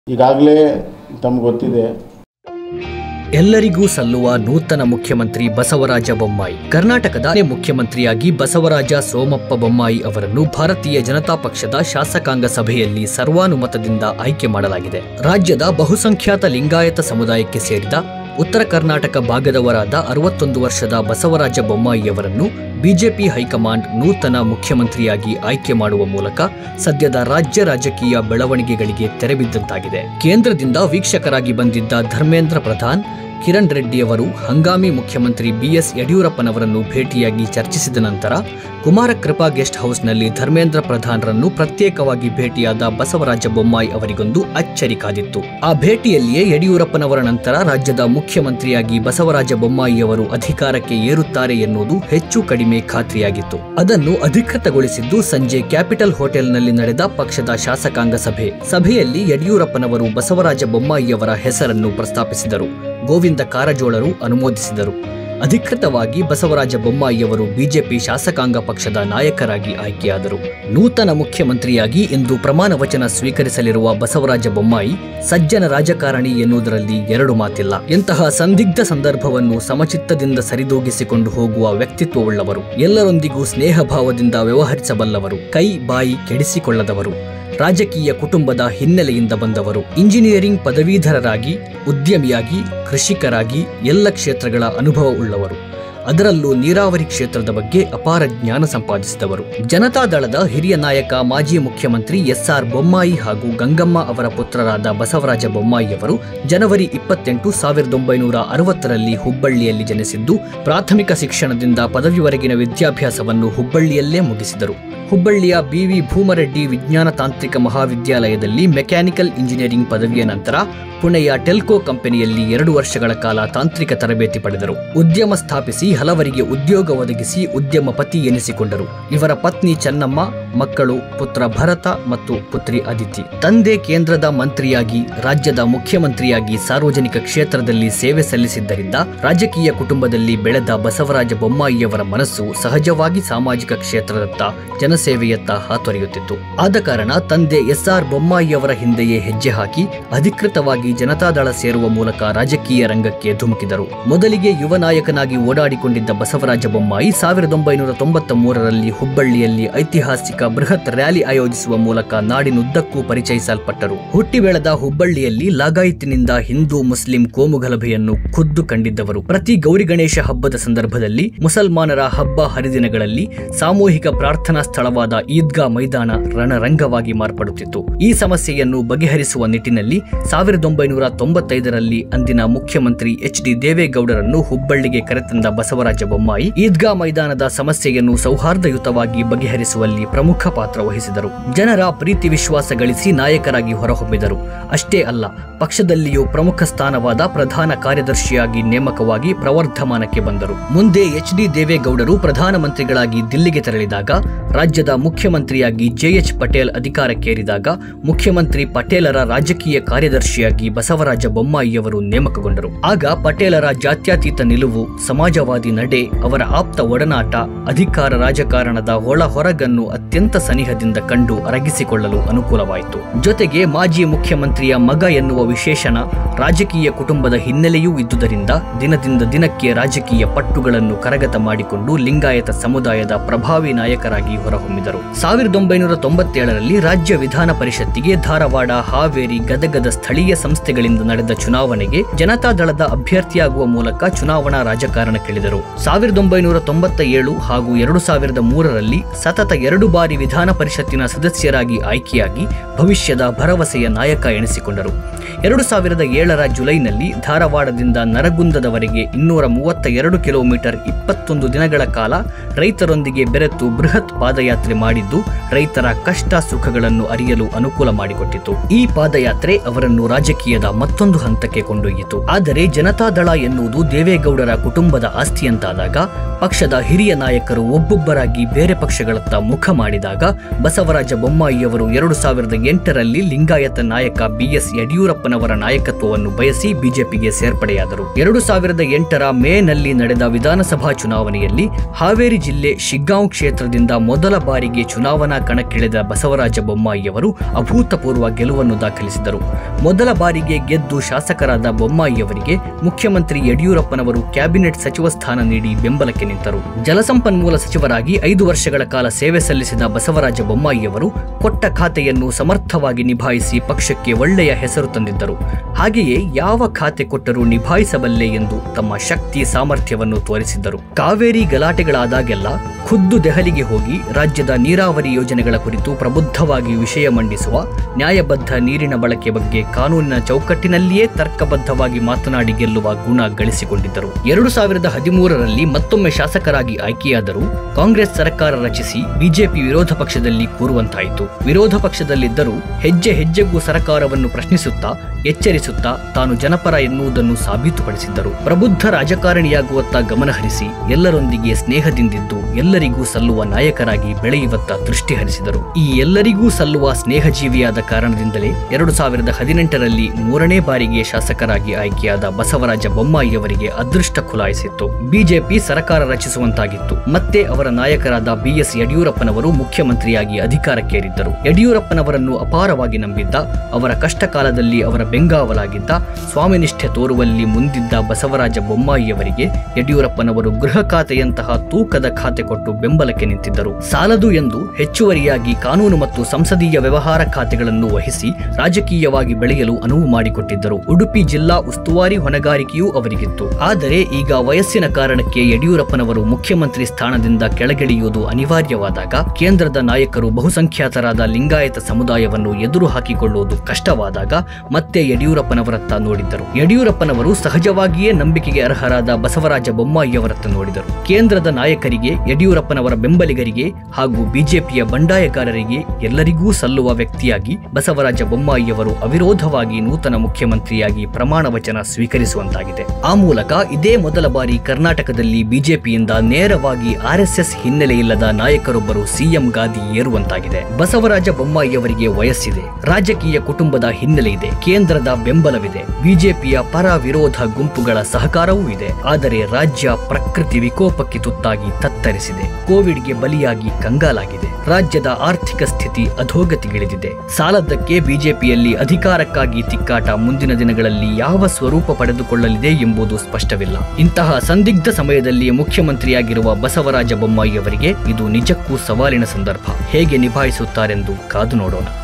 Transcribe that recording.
ಈಗಾಗಲೇ ತಮ್ಗೆ ಗೊತ್ತಿದೆ ಎಲ್ಲರಿಗೂ ಸಲ್ಲುವ ನೂತನ ಮುಖ್ಯಮಂತ್ರಿ ಬಸವರಾಜ ಬೊಮ್ಮಾಯಿ ಕರ್ನಾಟಕದ ಮುಖ್ಯಮಂತ್ರಿಯಾಗಿ ಬಸವರಾಜ ಸೋಮಪ್ಪ ಬೊಮ್ಮಾಯಿ ಅವರನ್ನು ಭಾರತೀಯ ಜನತಾ ಪಕ್ಷದ ಶಾಸಕಾಂಗ ಸಭೆಯಲ್ಲಿ ಸರ್ವಾನುಮತದಿಂದ ಆಯ್ಕೆ ಮಾಡಲಾಗಿದೆ ರಾಜ್ಯದ ಬಹುಸಂಖ್ಯಾತ ಲಿಂಗಾಯತ ಸಮುದಾಯಕ್ಕೆ ಸೇರಿದ ಉತ್ತರ ಕರ್ನಾಟಕ ಭಾಗದವರಾದ ಅರವತ್ತೊಂದು ವರ್ಷದ ಬಸವರಾಜ ಬೊಮ್ಮಾಯಿಯವರನ್ನು ಬಿಜೆಪಿ ಹೈಕಮಾಂಡ್ ನೂತನ ಮುಖ್ಯಮಂತ್ರಿಯಾಗಿ ಆಯ್ಕೆ ಮಾಡುವ ಮೂಲಕ ಸದ್ಯದ ರಾಜ್ಯ ರಾಜಕೀಯ ಬೆಳವಣಿಗೆಗಳಿಗೆ ತೆರೆಬಿದ್ದಂತಾಗಿದೆ ಕೇಂದ್ರದಿಂದ ವೀಕ್ಷಕರಾಗಿ ಬಂದಿದ್ದ ಧರ್ಮೇಂದ್ರ ಪ್ರಧಾನ್ ಕಿರಣ್ ರೆಡ್ಡಿಯವರು ಹಂಗಾಮಿ ಮುಖ್ಯಮಂತ್ರಿ ಬಿಎಸ್ ಯಡಿಯೂರಪ್ಪನವರನ್ನು ಭೇಟಿಯಾಗಿ ಚರ್ಚಿಸಿದ ನಂತರ ಕುಮಾರಕೃಪಾ ಗೆಸ್ಟ್ ಹೌಸ್ನಲ್ಲಿ ಧರ್ಮೇಂದ್ರ ಪ್ರಧಾನ್ರನ್ನು ಪ್ರತ್ಯೇಕವಾಗಿ ಭೇಟಿಯಾದ ಬಸವರಾಜ ಬೊಮ್ಮಾಯಿ ಅವರಿಗೊಂದು ಅಚ್ಚರಿ ಕಾದಿತ್ತು ಆ ಭೇಟಿಯಲ್ಲಿಯೇ ಯಡಿಯೂರಪ್ಪನವರ ನಂತರ ರಾಜ್ಯದ ಮುಖ್ಯಮಂತ್ರಿಯಾಗಿ ಬಸವರಾಜ ಬೊಮ್ಮಾಯಿಯವರು ಅಧಿಕಾರಕ್ಕೆ ಏರುತ್ತಾರೆ ಎನ್ನುವುದು ಹೆಚ್ಚು ಕಡಿಮೆ ಖಾತ್ರಿಯಾಗಿತ್ತು ಅದನ್ನು ಅಧಿಕೃತಗೊಳಿಸಿದ್ದು ಸಂಜೆ ಕ್ಯಾಪಿಟಲ್ ಹೋಟೆಲ್ನಲ್ಲಿ ನಡೆದ ಪಕ್ಷದ ಶಾಸಕಾಂಗ ಸಭೆ ಸಭೆಯಲ್ಲಿ ಯಡಿಯೂರಪ್ಪನವರು ಬಸವರಾಜ ಬೊಮ್ಮಾಯಿಯವರ ಹೆಸರನ್ನು ಪ್ರಸ್ತಾಪಿಸಿದರು ಗೋವಿಂದ ಕಾರಜೋಳರು ಅನುಮೋದಿಸಿದರು ಅಧಿಕೃತವಾಗಿ ಬಸವರಾಜ ಬೊಮ್ಮಾಯಿಯವರು ಬಿಜೆಪಿ ಶಾಸಕಾಂಗ ಪಕ್ಷದ ನಾಯಕರಾಗಿ ಆಯ್ಕೆಯಾದರು ನೂತನ ಮುಖ್ಯಮಂತ್ರಿಯಾಗಿ ಇಂದು ಪ್ರಮಾಣ ವಚನ ಸ್ವೀಕರಿಸಲಿರುವ ಬಸವರಾಜ ಬೊಮ್ಮಾಯಿ ಸಜ್ಜನ ರಾಜಕಾರಣಿ ಎನ್ನುವುದರಲ್ಲಿ ಎರಡು ಮಾತಿಲ್ಲ ಇಂತಹ ಸಂದಿಗ್ಧ ಸಂದರ್ಭವನ್ನು ಸಮಚಿತ್ತದಿಂದ ಸರಿದೂಗಿಸಿಕೊಂಡು ಹೋಗುವ ವ್ಯಕ್ತಿತ್ವವುಳ್ಳವರು ಎಲ್ಲರೊಂದಿಗೂ ಸ್ನೇಹ ಭಾವದಿಂದ ವ್ಯವಹರಿಸಬಲ್ಲವರು ಕೈ ಬಾಯಿ ಕೆಡಿಸಿಕೊಳ್ಳದವರು ರಾಜಕೀಯ ಕುಟುಂಬದ ಹಿನ್ನೆಲೆಯಿಂದ ಬಂದವರು ಇಂಜಿನಿಯರಿಂಗ್ ಪದವೀಧರರಾಗಿ ಉದ್ಯಮಿಯಾಗಿ ಕೃಷಿಕರಾಗಿ ಎಲ್ಲ ಕ್ಷೇತ್ರಗಳ ಅನುಭವವುಳ್ಳವರು ಅದರಲ್ಲೂ ನೀರಾವರಿ ಕ್ಷೇತ್ರದ ಬಗ್ಗೆ ಅಪಾರ ಜ್ಞಾನ ಸಂಪಾದಿಸಿದವರು ಜನತಾದಳದ ಹಿರಿಯ ನಾಯಕ ಮಾಜಿ ಮುಖ್ಯಮಂತ್ರಿ ಎಸ್ಆರ್ ಬೊಮ್ಮಾಯಿ ಹಾಗೂ ಗಂಗಮ್ಮ ಅವರ ಪುತ್ರರಾದ ಬಸವರಾಜ ಬೊಮ್ಮಾಯಿಯವರು ಜನವರಿ ಇಪ್ಪತ್ತೆಂಟು ಸಾವಿರದ ಒಂಬೈನೂರ ಅರವತ್ತರಲ್ಲಿ ಹುಬ್ಬಳ್ಳಿಯಲ್ಲಿ ಜನಿಸಿದ್ದು ಪ್ರಾಥಮಿಕ ಶಿಕ್ಷಣದಿಂದ ಪದವಿವರೆಗಿನ ವಿದ್ಯಾಭ್ಯಾಸವನ್ನು ಹುಬ್ಬಳ್ಳಿಯಲ್ಲೇ ಮುಗಿಸಿದರು ಹುಬ್ಬಳ್ಳಿಯ ಬಿವಿ ಭೂಮರೆಡ್ಡಿ ವಿಜ್ಞಾನ ತಾಂತ್ರಿಕ ಮಹಾವಿದ್ಯಾಲಯದಲ್ಲಿ ಮೆಕ್ಯಾನಿಕಲ್ ಇಂಜಿನಿಯರಿಂಗ್ ಪದವಿಯ ನಂತರ ಪುಣೆಯ ಟೆಲ್ಕೋ ಕಂಪನಿಯಲ್ಲಿ ಎರಡು ವರ್ಷಗಳ ಕಾಲ ತಾಂತ್ರಿಕ ತರಬೇತಿ ಪಡೆದರು ಉದ್ಯಮ ಸ್ಥಾಪಿಸಿ ಹಲವರಿಗೆ ಉದ್ಯೋಗ ಒದಗಿಸಿ ಉದ್ಯಮಪತಿ ಎನಿಸಿಕೊಂಡರು ಇವರ ಪತ್ನಿ ಚೆನ್ನಮ್ಮ ಮಕ್ಕಳು ಪುತ್ರ ಭರತ ಮತ್ತು ಪುತ್ರಿ ಅದಿತಿ ತಂದೆ ಕೇಂದ್ರದ ಮಂತ್ರಿಯಾಗಿ ರಾಜ್ಯದ ಮುಖ್ಯಮಂತ್ರಿಯಾಗಿ ಸಾರ್ವಜನಿಕ ಕ್ಷೇತ್ರದಲ್ಲಿ ಸೇವೆ ಸಲ್ಲಿಸಿದ್ದರಿಂದ ರಾಜಕೀಯ ಕುಟುಂಬದಲ್ಲಿ ಬೆಳೆದ ಬಸವರಾಜ ಬೊಮ್ಮಾಯಿಯವರ ಮನಸ್ಸು ಸಹಜವಾಗಿ ಸಾಮಾಜಿಕ ಕ್ಷೇತ್ರದತ್ತ ಜನಸೇವೆಯತ್ತ ಹಾತೊರೆಯುತ್ತಿತ್ತು ಆದ ಕಾರಣ ತಂದೆ ಎಸ್ಆರ್ ಬೊಮ್ಮಾಯಿಯವರ ಹಿಂದೆಯೇ ಹೆಜ್ಜೆ ಹಾಕಿ ಅಧಿಕೃತವಾಗಿ ಜನತಾದಳ ಸೇರುವ ಮೂಲಕ ರಾಜಕೀಯ ರಂಗಕ್ಕೆ ಧುಮುಕಿದರು ಮೊದಲಿಗೆ ಯುವ ನಾಯಕನಾಗಿ ಓಡಾಡಿಕೊಂಡಿದ್ದ ಬಸವರಾಜ ಬೊಮ್ಮಾಯಿ ಸಾವಿರದ ಒಂಬೈನೂರ ತೊಂಬತ್ತ ಮೂರರಲ್ಲಿ ಹುಬ್ಬಳ್ಳಿಯಲ್ಲಿ ಐತಿಹಾಸಿಕ ಬೃಹತ್ ರ್ಯಾಲಿ ಆಯೋಜಿಸುವ ಮೂಲಕ ನಾಡಿನುದ್ದಕ್ಕೂ ಪರಿಚಯಿಸಲ್ಪಟ್ಟರು ಹುಟ್ಟಿ ಬೆಳೆದ ಹುಬ್ಬಳ್ಳಿಯಲ್ಲಿ ಲಾಗಾಯತಿನಿಂದ ಹಿಂದೂ ಮುಸ್ಲಿಂ ಕೋಮುಗಲಭೆಯನ್ನು ಖುದ್ದು ಕಂಡಿದ್ದವರು ಪ್ರತಿ ಗೌರಿ ಗಣೇಶ ಹಬ್ಬದ ಸಂದರ್ಭದಲ್ಲಿ ಮುಸಲ್ಮಾನರ ಹಬ್ಬ ಹರಿದಿನಗಳಲ್ಲಿ ಸಾಮೂಹಿಕ ಪ್ರಾರ್ಥನಾ ಸ್ಥಳವಾದ ಈದ್ಗಾ ಮೈದಾನ ರಣರಂಗವಾಗಿ ಮಾರ್ಪಡುತ್ತಿತ್ತು ಈ ಸಮಸ್ಯೆಯನ್ನು ಬಗೆಹರಿಸುವ ನಿಟ್ಟಿನಲ್ಲಿ ಸಾವಿರದ ಒಂಬೈನೂರ ತೊಂಬತ್ತೈದರಲ್ಲಿ ಅಂದಿನ ಮುಖ್ಯಮಂತ್ರಿ ಎಚ್ ಡಿ ದೇವೇಗೌಡರನ್ನು ಹುಬ್ಬಳ್ಳಿಗೆ ಕರೆತಂದ ಬಸವರಾಜ ಬೊಮ್ಮಾಯಿ ಈದ್ಗಾ ಮೈದಾನದ ಸಮಸ್ಯೆಯನ್ನು ಸೌಹಾರ್ದಯುತವಾಗಿ ಬಗೆಹರಿಸುವಲ್ಲಿ ಪ್ರಮುಖ ಪಾತ್ರ ವಹಿಸಿದರು ಜನರ ಪ್ರೀತಿ ವಿಶ್ವಾಸ ಗಳಿಸಿ ನಾಯಕರಾಗಿ ಹೊರಹೊಮ್ಮಿದರು ಅಷ್ಟೇ ಅಲ್ಲ ಪಕ್ಷದಲ್ಲಿಯೂ ಪ್ರಮುಖ ಸ್ಥಾನವಾದ ಪ್ರಧಾನ ಕಾರ್ಯದರ್ಶಿಯಾಗಿ ನೇಮಕವಾಗಿ ಪ್ರವರ್ಧಮಾನಕ್ಕೆ ಬಂದರು ಮುಂದೆ ಎಚ್ ಡಿ ದೇವೇಗೌಡರು ಪ್ರಧಾನಮಂತ್ರಿಗಳಾಗಿ ದಿಲ್ಲಿಗೆ ತೆರಳಿದಾಗ ರಾಜ್ಯದ ಮುಖ್ಯಮಂತ್ರಿಯಾಗಿ ಜೆಎಚ್ ಪಟೇಲ್ ಅಧಿಕಾರಕ್ಕೇರಿದಾಗ ಮುಖ್ಯಮಂತ್ರಿ ಪಟೇಲರ ರಾಜಕೀಯ ಕಾರ್ಯದರ್ಶಿಯಾಗಿ ಬಸವರಾಜ ಬೊಮ್ಮಾಯಿಯವರು ನೇಮಕಗೊಂಡರು ಆಗ ಪಟೇಲರ ಜಾತ್ಯತೀತ ನಿಲುವು ಸಮಾಜವಾದಿ ನಡೆ ಅವರ ಆಪ್ತ ಒಡನಾಟ ಅಧಿಕಾರ ರಾಜಕಾರಣದ ಒಳ ಹೊರಗನ್ನು ಅತ್ಯಂತ ಸನಿಹದಿಂದ ಕಂಡು ಅರಗಿಸಿಕೊಳ್ಳಲು ಅನುಕೂಲವಾಯಿತು ಜೊತೆಗೆ ಮಾಜಿ ಮುಖ್ಯಮಂತ್ರಿಯ ಮಗ ಎನ್ನುವ ವಿಶೇಷಣ ರಾಜಕೀಯ ಕುಟುಂಬದ ಹಿನ್ನೆಲೆಯೂ ಇದ್ದುದರಿಂದ ದಿನದಿಂದ ದಿನಕ್ಕೆ ರಾಜಕೀಯ ಪಟ್ಟುಗಳನ್ನು ಕರಗತ ಮಾಡಿಕೊಂಡು ಲಿಂಗಾಯತ ಸಮುದಾಯದ ಪ್ರಭಾವಿ ನಾಯಕರಾಗಿ ಹೊರಹೊಮ್ಮಿದರು ಸಾವಿರದ ಒಂಬೈನೂರ ತೊಂಬತ್ತೇಳರಲ್ಲಿ ರಾಜ್ಯ ವಿಧಾನ ಪರಿಷತ್ತಿಗೆ ಧಾರವಾಡ ಹಾವೇರಿ ಗದಗದ ಸ್ಥಳೀಯ ಸಂಸ್ಥೆಗಳಿಂದ ನಡೆದ ಚುನಾವಣೆಗೆ ಜನತಾದಳದ ಅಭ್ಯರ್ಥಿಯಾಗುವ ಮೂಲಕ ಚುನಾವಣಾ ರಾಜಕಾರಣಕ್ಕಿಳಿದರು ಸಾವಿರದ ಒಂಬೈನೂರ ತೊಂಬತ್ತ ಏಳು ಹಾಗೂ ಎರಡು ಸಾವಿರದ ಮೂರರಲ್ಲಿ ಸತತ ಎರಡು ಬಾರಿ ವಿಧಾನ ಪರಿಷತ್ತಿನ ಸದಸ್ಯರಾಗಿ ಆಯ್ಕೆಯಾಗಿ ಭವಿಷ್ಯದ ಭರವಸೆಯ ನಾಯಕ ಎನಿಸಿಕೊಂಡರು ಎರಡು ಸಾವಿರದ ಏಳರ ಜುಲೈನಲ್ಲಿ ಧಾರವಾಡದಿಂದ ನರಗುಂದದವರೆಗೆ ಇನ್ನೂರ ಮೂವತ್ತ ಎರಡು ಕಿಲೋಮೀಟರ್ ಇಪ್ಪತ್ತೊಂದು ದಿನಗಳ ಕಾಲ ರೈತರೊಂದಿಗೆ ಬೆರೆತು ಬೃಹತ್ ಪಾದಯಾತ್ರೆ ಮಾಡಿದ್ದು ರೈತರ ಕಷ್ಟ ಸುಖಗಳನ್ನು ಅರಿಯಲು ಅನುಕೂಲ ಮಾಡಿಕೊಟ್ಟಿತು ಈ ಪಾದಯಾತ್ರೆ ಅವರನ್ನು ರಾಜಕೀಯದ ಮತ್ತೊಂದು ಹಂತಕ್ಕೆ ಕೊಂಡೊಯ್ಯಿತು ಆದರೆ ಜನತಾದಳ ಎನ್ನುವುದು ದೇವೇಗೌಡರ ಕುಟುಂಬದ ಆಸ್ತಿಯಂತಾದಾಗ ಪಕ್ಷದ ಹಿರಿಯ ನಾಯಕರು ಒಬ್ಬೊಬ್ಬರಾಗಿ ಬೇರೆ ಪಕ್ಷಗಳತ್ತ ಮುಖ ಮಾಡಿದಾಗ ಬಸವರಾಜ ಬೊಮ್ಮಾಯಿಯವರು ಎರಡು ಸಾವಿರದ ಎಂಟರಲ್ಲಿ ಲಿಂಗಾಯತ ನಾಯಕ ಬಿಎಸ್ ಯಡಿಯೂರಪ್ಪನವರ ನಾಯಕತ್ವವನ್ನು ಬಯಸಿ ಬಿಜೆಪಿಗೆ ಸೇರ್ಪಡೆಯಾದರು ಎರಡು ಸಾವಿರದ ಎಂಟರ ಮೇನಲ್ಲಿ ನಡೆದ ವಿಧಾನಸಭಾ ಚುನಾವಣೆಯಲ್ಲಿ ಹಾವೇರಿ ಜಿಲ್ಲೆ ಶಿಗ್ಗಾಂವ್ ಕ್ಷೇತ್ರದಿಂದ ಮೊದಲ ಬಾರಿಗೆ ಚುನಾವಣಾ ಕಣಕ್ಕಿಳಿದ ಬಸವರಾಜ ಬೊಮ್ಮಾಯಿಯವರು ಅಭೂತಪೂರ್ವ ಗೆಲುವನ್ನು ದಾಖಲಿಸಿದರು ಮೊದಲ ಬಾರಿಗೆ ಗೆದ್ದು ಶಾಸಕರಾದ ಬೊಮ್ಮಾಯಿಯವರಿಗೆ ಮುಖ್ಯಮಂತ್ರಿ ಯಡಿಯೂರಪ್ಪನವರು ಕ್ಯಾಬಿನೆಟ್ ಸಚಿವ ಸ್ಥಾನ ನೀಡಿ ಬೆಂಬಲಕ್ಕೆ ನಿಂತರು ಜಲಸಂಪನ್ಮೂಲ ಸಚಿವರಾಗಿ ಐದು ವರ್ಷಗಳ ಕಾಲ ಸೇವೆ ಸಲ್ಲಿಸಿದ ಬಸವರಾಜ ಬೊಮ್ಮಾಯಿಯವರು ಕೊಟ್ಟ ಖಾತೆಯನ್ನು ಸಮರ್ಥವಾಗಿ ನಿಭಾಯಿಸಿ ಪಕ್ಷಕ್ಕೆ ಒಳ್ಳೆಯ ಹೆಸರು ತಂದಿದ್ದರು ಹಾಗೆಯೇ ಯಾವ ಖಾತೆ ಕೊಟ್ಟರೂ ನಿಭಾಯಿಸಬಲ್ಲೆ ಎಂದು ತಮ್ಮ ಶಕ್ತಿ ಸಾಮರ್ಥ್ಯವನ್ನು ತೋರಿಸಿದ್ದರು ಕಾವೇರಿ ಗಲಾಟೆಗಳಾದಾಗೆಲ್ಲ ಖುದ್ದು ದೆಹಲಿಗೆ ಹೋಗಿ ರಾಜ್ಯದ ನೀರಾವರಿ ಯೋಜನೆಗಳ ಕುರಿತು ಪ್ರಬುದ್ಧವಾಗಿ ವಿಷಯ ಮಂಡಿಸುವ ನ್ಯಾಯಬದ್ಧ ನೀರಿನ ಬಳಕೆ ಬಗ್ಗೆ ಕಾನೂನಿನ ಚೌಕಟ್ಟಿನಲ್ಲಿಯೇ ತರ್ಕಬದ್ಧವಾಗಿ ಮಾತನಾಡಿ ಗೆಲ್ಲುವ ಗುಣ ಗಳಿಸಿಕೊಂಡಿದ್ದರು ಎರಡು ಸಾವಿರದ ಹದಿಮೂರರಲ್ಲಿ ಮತ್ತೊಮ್ಮೆ ಶಾಸಕರಾಗಿ ಆಯ್ಕೆಯಾದರೂ ಕಾಂಗ್ರೆಸ್ ಸರ್ಕಾರ ರಚಿಸಿ ಬಿಜೆಪಿ ವಿರೋಧ ಪಕ್ಷದಲ್ಲಿ ಕೂರುವಂತಾಯಿತು ವಿರೋಧ ಪಕ್ಷದಲ್ಲಿದ್ದರೂ ಹೆಜ್ಜೆ ಹೆಜ್ಜೆಗೂ ಸರ್ಕಾರವನ್ನು ಪ್ರಶ್ನಿಸುತ್ತಾ ಎಚ್ಚರಿಸುತ್ತಾ ತಾನು ಜನಪರ ಎನ್ನುವುದನ್ನು ಸಾಬೀತುಪಡಿಸಿದ್ದರು ಪ್ರಬುದ್ಧ ರಾಜಕಾರಣಿಯಾಗುವತ್ತ ಗಮನಹರಿಸಿ ಎಲ್ಲರೊಂದಿಗೆ ಸ್ನೇಹದಿಂದಿದ್ದು ಎಲ್ಲರಿಗೂ ಸಲ್ಲುವ ನಾಯಕರಾಗಿ ಬೆಳೆಯುವತ್ತ ದೃಷ್ಟಿ ಹರಿಸಿದರು ಈ ಎಲ್ಲರಿಗೂ ಸಲ್ಲುವ ಸ್ನೇಹಜೀವಿಯಾದ ಕಾರಣದಿಂದಲೇ ಎರಡು ಸಾವಿರದ ಹದಿನೆಂಟರಲ್ಲಿ ಮೂರನೇ ಬಾರಿಗೆ ಶಾಸಕರಾಗಿ ಆಯ್ಕೆಯಾದ ಬಸವರಾಜ ಬೊಮ್ಮಾಯಿಯವರಿಗೆ ಅದೃಷ್ಟ ಖುಲಾಯಿಸಿತ್ತು ಬಿಜೆಪಿ ಸರ್ಕಾರ ರಚಿಸುವಂತಾಗಿತ್ತು ಮತ್ತೆ ಅವರ ನಾಯಕರಾದ ಬಿಎಸ್ ಯಡಿಯೂರಪ್ಪನವರು ಮುಖ್ಯಮಂತ್ರಿಯಾಗಿ ಅಧಿಕಾರಕ್ಕೇರಿದ್ದರು ಯಡಿಯೂರಪ್ಪನವರನ್ನು ಅಪಾರವಾಗಿ ನಂಬಿದ್ದ ಅವರ ಕಷ್ಟ ಕಾಲದಲ್ಲಿ ಅವರ ಬೆಂಗಾವಲಾಗಿದ್ದ ಸ್ವಾಮಿನಿಷ್ಠೆ ತೋರುವಲ್ಲಿ ಮುಂದಿದ್ದ ಬಸವರಾಜ ಬೊಮ್ಮಾಯಿಯವರಿಗೆ ಯಡಿಯೂರಪ್ಪನವರು ಗೃಹ ಖಾತೆಯಂತಹ ತೂಕದ ಖಾತೆ ಕೊಟ್ಟು ಬೆಂಬಲಕ್ಕೆ ನಿಂತಿದ್ದರು ಸಾಲದು ಎಂದು ಹೆಚ್ಚುವರಿಯಾಗಿ ಕಾನೂನು ಮತ್ತು ಸಂಸದೀಯ ವ್ಯವಹಾರ ಖಾತೆಗಳನ್ನು ವಹಿಸಿ ರಾಜಕೀಯವಾಗಿ ಬೆಳೆಯಲು ಅನುವು ಮಾಡಿಕೊಟ್ಟಿದ್ದರು ಉಡುಪಿ ಜಿಲ್ಲಾ ಉಸ್ತುವಾರಿ ಹೊಣೆಗಾರಿಕೆಯೂ ಅವರಿಗಿತ್ತು ಆದರೆ ಈಗ ವಯಸ್ಸಿನ ಕಾರಣಕ್ಕೆ ಯಡಿಯೂರಪ್ಪನವರು ಮುಖ್ಯಮಂತ್ರಿ ಸ್ಥಾನದಿಂದ ಕೆಳಗಿಳಿಯುವುದು ಅನಿವಾರ್ಯವಾದಾಗ ಕೇಂದ್ರದ ನಾಯಕರು ಬಹುಸಂಖ್ಯಾತರಾದ ಲಿಂಗಾಯತ ಸಮುದಾಯವನ್ನು ಎದುರು ಹಾಕಿಕೊಳ್ಳುವುದು ಕಷ್ಟವಾದಾಗ ಮತ್ತೆ ಯಡಿಯೂರಪ್ಪನವರತ್ತ ನೋಡಿದ್ದರು ಯಡಿಯೂರಪ್ಪನವರು ಸಹಜವಾಗಿಯೇ ನಂಬಿಕೆಗೆ ಅರ್ಹರಾದ ಬಸವರಾಜ ಬೊಮ್ಮಾಯಿಯವರತ್ತ ನೋಡಿದರು ಕೇಂದ್ರದ ನಾಯಕರಿಗೆ ಯಡಿಯೂರಪ್ಪನವರ ಬೆಂಬಲಿಗರಿಗೆ ಹಾಗೂ ಬಿಜೆಪಿಯ ಬಂಡಾಯಗಾರರಿಗೆ ಎಲ್ಲರಿಗೂ ಸಲ್ಲುವ ವ್ಯಕ್ತಿಯಾಗಿ ಬಸವರಾಜ ಬೊಮ್ಮಾಯಿಯವರು ಅವಿರೋಧವಾಗಿ ನೂತನ ಮುಖ್ಯಮಂತ್ರಿಯಾಗಿ ಪ್ರಮಾಣ ವಚನ ಸ್ವೀಕರಿಸುವಂತಾಗಿದೆ ಆ ಮೂಲಕ ಇದೇ ಮೊದಲ ಬಾರಿ ಕರ್ನಾಟಕದಲ್ಲಿ ಬಿಜೆಪಿಯಿಂದ ನೇರವಾಗಿ ಆರ್ಎಸ್ಎಸ್ ಹಿನ್ನೆಲೆಯಿಲ್ಲದ ನಾಯಕರೊಬ್ಬರು ಸಿಎಂ ಗಾದಿ ಏರುವಂತಾಗಿದೆ ಬಸವರಾಜ ಬೊಮ್ಮಾಯಿಯವರಿಗೆ ವಯಸ್ಸಿದೆ ರಾಜಕೀಯ ಕುಟುಂಬದ ಹಿನ್ನೆಲೆ ಇದೆ ಕೇಂದ್ರದ ಬೆಂಬಲವಿದೆ ಬಿಜೆಪಿಯ ಪರ ವಿರೋಧ ಗುಂಪುಗಳ ಸಹಕಾರವೂ ಇದೆ ಆದರೆ ರಾಜ್ಯ ಪ್ರಕೃತಿ ವಿಕೋಪಕ್ಕೆ ತುತ್ತಾಗಿ ತತ್ತರಿಸಿದೆ ಕೋವಿಡ್ಗೆ ಬಲಿಯಾಗಿ ಕಂಗಾಲಾಗಿದೆ ರಾಜ್ಯದ ಆರ್ಥಿಕ ಸ್ಥಿತಿ ಅಧೋಗತಿಗಿಳಿದಿದೆ ಸಾಲದ್ದಕ್ಕೆ ಬಿಜೆಪಿಯಲ್ಲಿ ಅಧಿಕಾರಕ್ಕಾಗಿ ತಿಕ್ಕಾಟ ಮುಂದಿನ ದಿನಗಳಲ್ಲಿ ಯಾವ ಸ್ವರೂಪ ಪಡೆದುಕೊಳ್ಳಲಿದೆ ಎಂಬುದು ಸ್ಪಷ್ಟವಿಲ್ಲ ಇಂತಹ ಸಂದಿಗ್ಧ ಸಮಯದಲ್ಲಿ ಮುಖ್ಯಮಂತ್ರಿಯಾಗಿರುವ ಬಸವರಾಜ ಬೊಮ್ಮಾಯಿಯವರಿಗೆ ಇದು ನಿಜಕ್ಕೂ ಸವಾಲಿನ ಸಂದರ್ಭ ಹೇಗೆ ನಿಭಾಯಿಸುತ್ತಾರೆಂದು ಕಾದು ನೋಡೋಣ